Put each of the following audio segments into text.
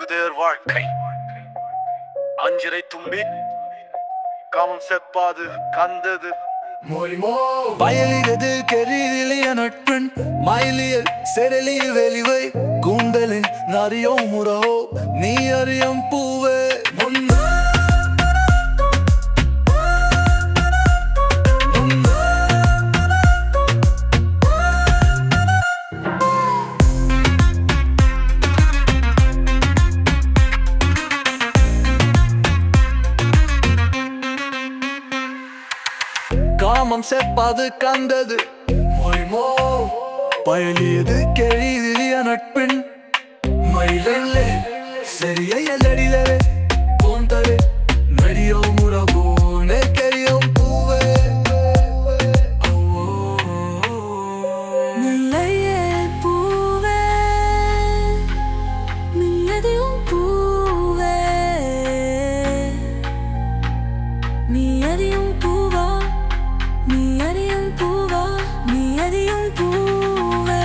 தூங்குதேர் வாழ்க்கை அஞ்சிரை தும்பி காமம் செப்பாது கந்தது பயலியது கெரிதிலிய நட்பெண் மயிலியல் செரலிய வெளிவை கூந்தலின் நரியோ முறவோ நீ அறியும் பூவே முன்னே முன்னே காமம் செப்பாது கந்தது மொய்மோ பயலியது கெழிதிலிய நட்பின் மயிலல்லே சரியல்லடிலே போந்தலே நடியோ முறகோ நெக்கரியும் பூவே முல்லையே பூவே மில்லதியும் பூவே நீ அறியும் பூவா நீ அறியும் பூவா நீ அறியும் பூவே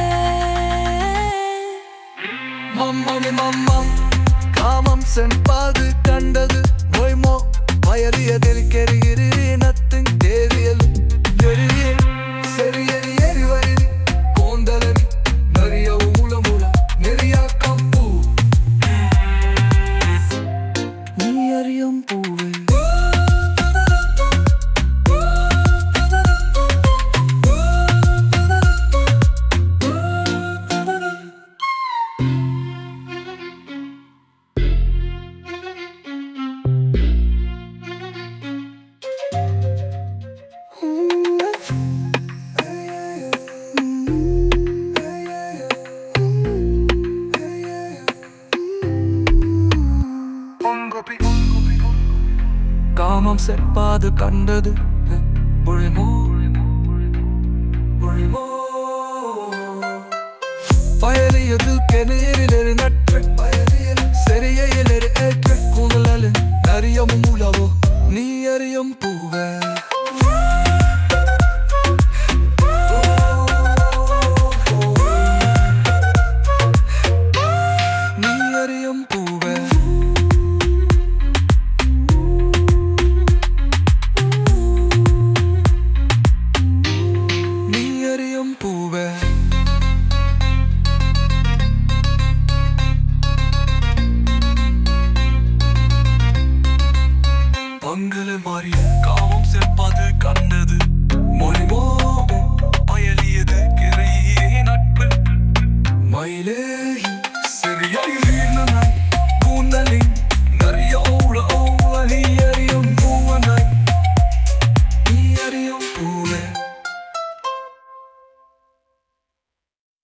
மம்மமி மம்மம் காமம் சென்பாது கண்டது மொய்மோ பயலியதில் கெரிகிரினத்தின் தேவியல் எரியே செரியரி எரிவரி கூந்தலனி நரிய மூல மூல நெறியாக்கம் பூ நீ அறியும் பூவே காமம் செப்பாது கண்டது புழிமோ புழிமோ பயலியது கெனீரிலெரு நட்பு செரியையிலெரு ஏற்று கூந்தலின் நரியம் மூலவோ நீ அறியும் பூவே நீ அறியும் பூவே நீ அறியும் பூவே பங்கள மாறிய